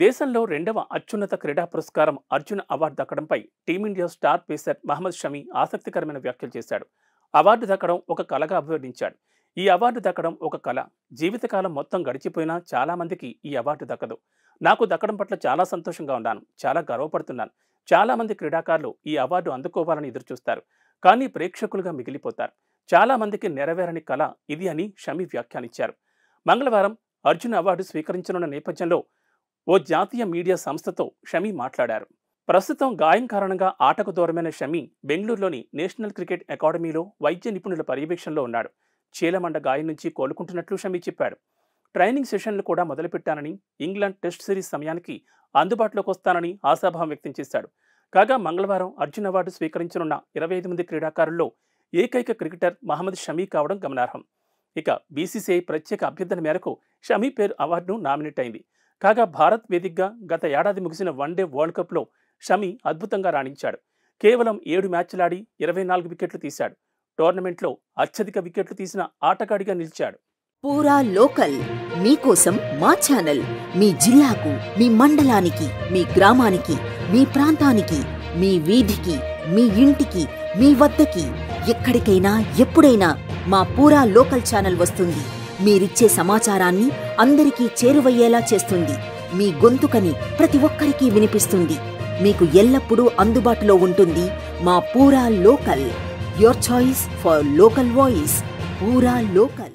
దేశంలో రెండవ అత్యున్నత క్రీడా పురస్కారం అర్జున్ అవార్డు దక్కడంపై team India star pacer Mohammed Shami ఆసక్తికరమైన వ్యాఖ్యలు చేశాడు అవార్డు దక్కడం ఒక కళగా అభివర్ణించాడు ఈ అవార్డు దక్కడం ఒక కళ జీవితకాలం మొత్తం గడిచిపోయినా చాలా మందికి ఈ అవార్డు దక్కదు నాకు దక్కడం పట్ల చాలా సంతోషంగా ఉన్నాను చాలా గర్వపడుతున్నాను చాలా మంది క్రీడాకారులు ఈ అవార్డు అందుకోవాలని ఎదురుచూస్తారు కానీ ప్రేక్షకులుగా మిగిలిపోతారు చాలా మందికి నెరవేరని కళ ఇది అని షమి వ్యాఖ్యానించారు మంగళవారం అర్జున్ అవార్డు స్వీకరించనున్న నేపథ్యంలో ఓ జాతీయ మీడియా సంస్థతో షమి మాట్లాడారు ప్రస్తుతం గాయం కారణంగా ఆటకు దూరమైన షమి బెంగళూరులోని నేషనల్ క్రికెట్ అకాడమీలో వైద్య నిపుణుల పర్యవేక్షణలో ఉన్నాడు చీలమండ గాయం నుంచి కోలుకుంటున్నట్లు షమి చెప్పాడు ట్రైనింగ్ సెషన్లు కూడా మొదలుపెట్టానని ఇంగ్లాండ్ టెస్ట్ సిరీస్ సమయానికి అందుబాటులోకి వస్తానని ఆశాభావం వ్యక్తం చేశాడు కాగా మంగళవారం అర్జున్ అవార్డు స్వీకరించనున్న ఇరవై ఐదు మంది క్రీడాకారుల్లో ఏకైక క్రికెటర్ మహమ్మద్ షమీ కావడం గమనార్హం ఇక బీసీసీఐ ప్రత్యేక అభ్యర్థన మేరకు షమీ పేరు అవార్డును నామినేట్ అయింది కాగా భారత్ వేదికగా గత ఏడాది ముగిసిన వన్డే వరల్డ్ కప్లో షమి అద్భుతంగా రాణించాడు కేవలం ఏడు మ్యాచ్లాడి ఇరవై నాలుగు వికెట్లు తీశాడు టోర్నమెంట్లో అత్యధిక వికెట్లు తీసిన ఆటగాడిగా నిలిచాడు పూరా లోకల్ మీకోసం మా ఛానల్ మీ జిల్లాకు మీ మండలానికి మీ గ్రామానికి మీ ప్రాంతానికి మీ వీధికి మీ ఇంటికి మీ వద్దకి ఎక్కడికైనా ఎప్పుడైనా మా పూరా లోకల్ ఛానల్ వస్తుంది మీరిచ్చే సమాచారాన్ని అందరికీ చేరువయ్యేలా చేస్తుంది మీ గొంతుకని ప్రతి ఒక్కరికి వినిపిస్తుంది మీకు ఎల్లప్పుడూ అందుబాటులో ఉంటుంది మా పూరా local your choice for local voice పూరా లోకల్